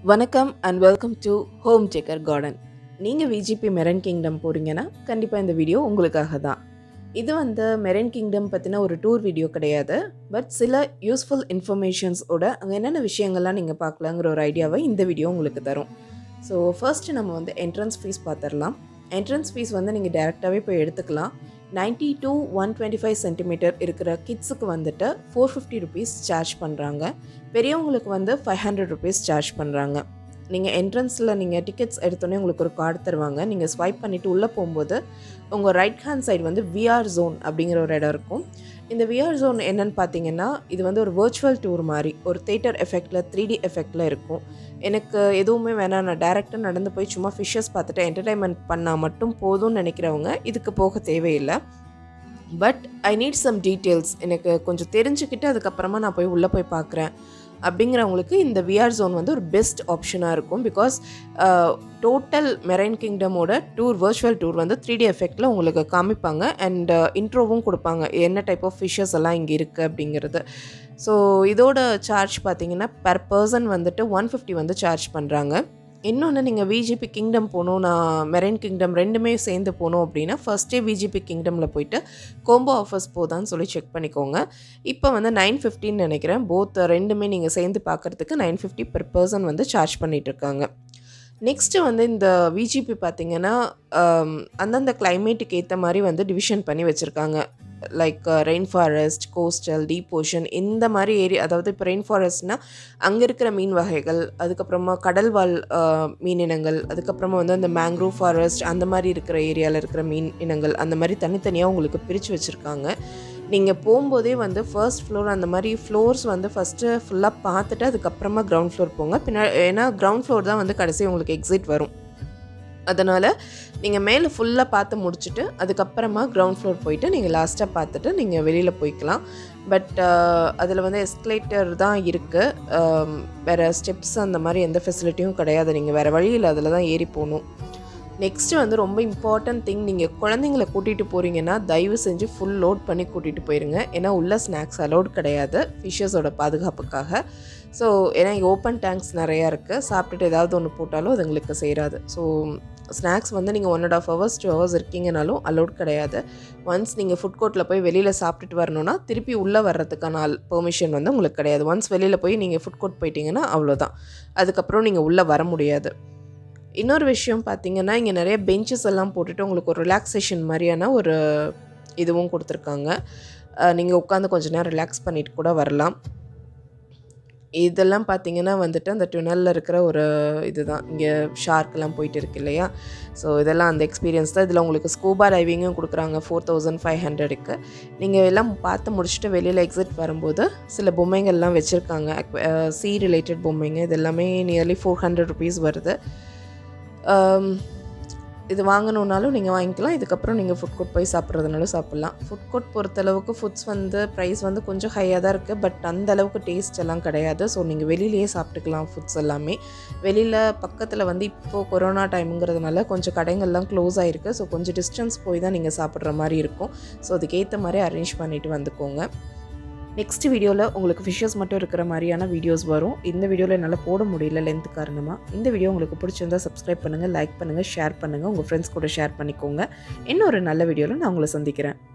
வணக்கம் and welcome to home taker garden நீங்கள் VGP Marine Kingdom போகிறீங்கன்னா கண்டிப்பாக இந்த வீடியோ உங்களுக்காக தான் இது வந்து மெரன் கிங்டம் பற்றின ஒரு டூர் வீடியோ கிடையாது பட் சில யூஸ்ஃபுல் இன்ஃபர்மேஷன்ஸோட அங்கே என்னென்ன விஷயங்கள்லாம் நீங்கள் பார்க்கலாங்கிற ஒரு ஐடியாவை இந்த வீடியோ உங்களுக்கு தரும் ஸோ ஃபர்ஸ்ட்டு நம்ம வந்து என்ட்ரன்ஸ் ஃபீஸ் பார்த்துடலாம் என்ட்ரன்ஸ் ஃபீஸ் வந்து நீங்கள் டேரெக்டாகவே போய் எடுத்துக்கலாம் 90 to one twenty five centimetre இருக்கிற கிட்ஸுக்கு வந்துட்டு ஃபோர் ஃபிஃப்டி ருபீஸ் சார்ஜ் பண்ணுறாங்க பெரியவங்களுக்கு வந்து ஃபைவ் ஹண்ட்ரட் ருபீஸ் சார்ஜ் பண்ணுறாங்க நீங்கள் என்ட்ரன்ஸில் நீங்கள் டிக்கெட்ஸ் எடுத்தோன்னே உங்களுக்கு ஒரு கார்டு தருவாங்க நீங்கள் ஸ்வைப் பண்ணிவிட்டு உள்ளே போகும்போது உங்கள் ரைட் ஹேண்ட் சைடு வந்து விஆர் ஜோன் அப்படிங்கிற ஒரு இடம் இருக்கும் இந்த விஆர் ஜோன் என்னன்னு பார்த்தீங்கன்னா இது வந்து ஒரு வர்ச்சுவல் டூர் மாதிரி ஒரு தேட்டர் எஃபெக்டில் த்ரீ டி எஃபெக்டில் இருக்கும் எனக்கு எதுவுமே வேணாம் நான் டேரெக்டாக நடந்து போய் சும்மா ஃபிஷ்ஷஸ் பார்த்துட்டு என்டர்டைன்மெண்ட் பண்ணால் மட்டும் போதும்னு நினைக்கிறவங்க இதுக்கு போக தேவையில்லை but I need some details எனக்கு கொஞ்சம் தெரிஞ்சுக்கிட்டு அதுக்கப்புறமா நான் போய் உள்ளே போய் பார்க்குறேன் அப்படிங்கிறவங்களுக்கு இந்த விஆர் ஜோன் வந்து ஒரு பெஸ்ட் ஆப்ஷனாக இருக்கும் பிகாஸ் டோட்டல் மெரைன் கிங்டமோட டூர் வர்ச்சுவல் டூர் வந்து த்ரீ டி எஃபெக்டில் உங்களுக்கு காமிப்பாங்க அண்ட் இன்ட்ரோவும் கொடுப்பாங்க என்ன டைப் ஆஃப் ஃபிஷ்ஷஸ் எல்லாம் இங்கே இருக்குது அப்படிங்கிறது ஸோ இதோட சார்ஜ் பார்த்தீங்கன்னா பெர் பர்சன் வந்துட்டு ஒன் ஃபிஃப்டி வந்து சார்ஜ் பண்ணுறாங்க இன்னொன்று நீங்கள் விஜிபி கிங்டம் போகணும் நான் மெரைன் கிங்டம் ரெண்டுமே சேர்ந்து போகணும் அப்படின்னா ஃபஸ்ட்டே விஜிபி கிங்டமில் போயிட்டு கோம்போ ஆஃபர்ஸ் போதான்னு சொல்லி செக் பண்ணிக்கோங்க இப்போ வந்து நைன் ஃபிஃப்டின்னு நினைக்கிறேன் போத் ரெண்டுமே நீங்கள் சேர்ந்து பார்க்குறதுக்கு நைன் ஃபிஃப்டி பெர் பர்சன் வந்து சார்ஜ் பண்ணிகிட்ருக்காங்க நெக்ஸ்ட்டு வந்து இந்த விஜிபி பார்த்திங்கன்னா அந்தந்த கிளைமேட்டுக்கு ஏற்ற மாதிரி வந்து டிவிஷன் பண்ணி வச்சுருக்காங்க like rainforest coastal deep ocean இந்த மாதிரி ஏரியா அதாவது இப்போ ரெயின் ஃபாரஸ்ட்னால் அங்கே இருக்கிற மீன் வகைகள் அதுக்கப்புறமா கடல்வாழ் மீன் இனங்கள் அதுக்கப்புறமா வந்து அந்த மேங்க்ரோவ் ஃபாரஸ்ட் அந்த மாதிரி இருக்கிற ஏரியாவில் இருக்கிற மீன் இனங்கள் அந்த மாதிரி தனித்தனியாக உங்களுக்கு பிரித்து வச்சுருக்காங்க நீங்கள் போகும்போதே வந்து ஃபர்ஸ்ட் ஃப்ளோர் அந்த மாதிரி ஃப்ளோர்ஸ் வந்து ஃபஸ்ட்டு ஃபுல்லாக பார்த்துட்டு அதுக்கப்புறமா கிரவுண்ட் ஃப்ளோர் போங்க பின்னா ஏன்னா கிரவுண்ட் ஃப்ளோர் தான் வந்து கடைசி உங்களுக்கு எக்ஸிட் வரும் அதனால் நீங்கள் மேலே ஃபுல்லாக பார்த்து முடிச்சுட்டு அதுக்கப்புறமா கிரவுண்ட் ஃப்ளோர் போயிட்டு நீங்கள் லாஸ்ட்டாக பார்த்துட்டு நீங்கள் வெளியில் போய்க்கலாம் பட் அதில் வந்து எஸ்கலேட்டர் தான் இருக்குது வேறு ஸ்டெப்ஸ் அந்த மாதிரி எந்த ஃபெசிலிட்டியும் கிடையாது நீங்கள் வேறு வழியில் அதில் தான் ஏறி போகணும் நெக்ஸ்ட்டு வந்து ரொம்ப இம்பார்ட்டன்ட் திங் நீங்கள் குழந்தைங்கள கூட்டிகிட்டு போகிறீங்கன்னா தயவு செஞ்சு ஃபுல் லோட் பண்ணி கூட்டிகிட்டு போயிருங்க ஏன்னா உள்ள ஸ்நாக்ஸ் அலோட் கிடையாது ஃபிஷ்ஷஸோட பாதுகாப்புக்காக ஸோ ஏன்னா இங்கே ஓப்பன் டேங்க்ஸ் நிறையா இருக்குது சாப்பிட்டுட்டு ஏதாவது ஒன்று போட்டாலும் அது எங்களுக்கு செய்கிறாது ஸோ ஸ்நாக்ஸ் வந்து நீங்கள் one and half hours two hours இருக்கீங்கனாலும் அலோட் கிடையாது ஒன்ஸ் நீங்கள் ஃபுட் கோர்ட்டில் போய் வெளியில் சாப்பிட்டுட்டு வரணும்னா திருப்பி உள்ளே வர்றதுக்கான பெர்மிஷன் வந்து உங்களுக்கு கிடையாது ஒன்ஸ் வெளியில் போய் நீங்கள் ஃபுட் கோர்ட் போயிட்டீங்கன்னா அவ்வளோதான் அதுக்கப்புறம் நீங்கள் உள்ளே வர முடியாது இன்னொரு விஷயம் பார்த்தீங்கன்னா இங்கே நிறைய பெஞ்சஸ் எல்லாம் போட்டுட்டு உங்களுக்கு ஒரு ரிலாக்ஸேஷன் மாதிரியான ஒரு இதுவும் கொடுத்துருக்காங்க நீங்கள் உட்காந்து கொஞ்சம் நேரம் ரிலாக்ஸ் பண்ணிட்டு கூட வரலாம் இதெல்லாம் பார்த்தீங்கன்னா வந்துட்டு அந்த டுனலில் இருக்கிற ஒரு இதுதான் இங்கே ஷார்க்கெல்லாம் போயிட்டு இருக்கு இல்லையா ஸோ இதெல்லாம் அந்த எக்ஸ்பீரியன்ஸ் தான் இதில் உங்களுக்கு ஸ்கூபா டைவிங்கும் கொடுக்குறாங்க ஃபோர் தௌசண்ட் ஃபைவ் ஹண்ட்ரடுக்கு நீங்கள் எல்லாம் பார்த்து முடிச்சுட்டு வெளியில் எக்ஸிட் வரும்போது சில பொம்மைகள்லாம் வச்சுருக்காங்க சி ரிலேட்டட் பொம்மைங்க இது எல்லாமே நியர்லி ஃபோர் ஹண்ட்ரட் ருபீஸ் வருது இது வாங்கணுன்னாலும் நீங்கள் வாங்கிக்கலாம் இதுக்கப்புறம் நீங்கள் ஃபுட் கோர்ட் போய் சாப்பிட்றதுனாலும் சாப்பிட்லாம் ஃபுட் கோர்ட் பொறுத்தளவுக்கு ஃபுட்ஸ் வந்து ப்ரைஸ் வந்து கொஞ்சம் ஹையாக தான் இருக்குது பட் அந்த அளவுக்கு டேஸ்ட் எல்லாம் கிடையாது ஸோ நீங்கள் வெளியிலேயே சாப்பிட்டுக்கலாம் ஃபுட்ஸ் எல்லாமே வெளியில் பக்கத்தில் வந்து இப்போது கொரோனா டைமுங்கிறதுனால கொஞ்சம் கடைகள்லாம் க்ளோஸ் ஆகிருக்கு ஸோ கொஞ்சம் டிஸ்டன்ஸ் போய் தான் நீங்கள் சாப்பிட்ற மாதிரி இருக்கும் ஸோ அதுக்கேற்ற மாதிரி அரேஞ்ச் பண்ணிவிட்டு வந்துக்கோங்க நெக்ஸ்ட் வீடியோவில் உங்களுக்கு ஃபிஷ்ஷஸ் மட்டும் இருக்கிற மாதிரியான வீடியோஸ் வரும் இந்த வீடியோவில் என்னால் போட முடியல லென்த் காரணமாக இந்த வீடியோ உங்களுக்கு பிடிச்சிருந்தா சப்ஸ்கிரைப் பண்ணுங்கள் லைக் பண்ணுங்கள் ஷேர் பண்ணுங்கள் உங்கள் ஃப்ரெண்ட்ஸ் கூட ஷேர் பண்ணிக்கோங்க இன்னொரு நல்ல வீடியோவில் நான் உங்களை சந்திக்கிறேன்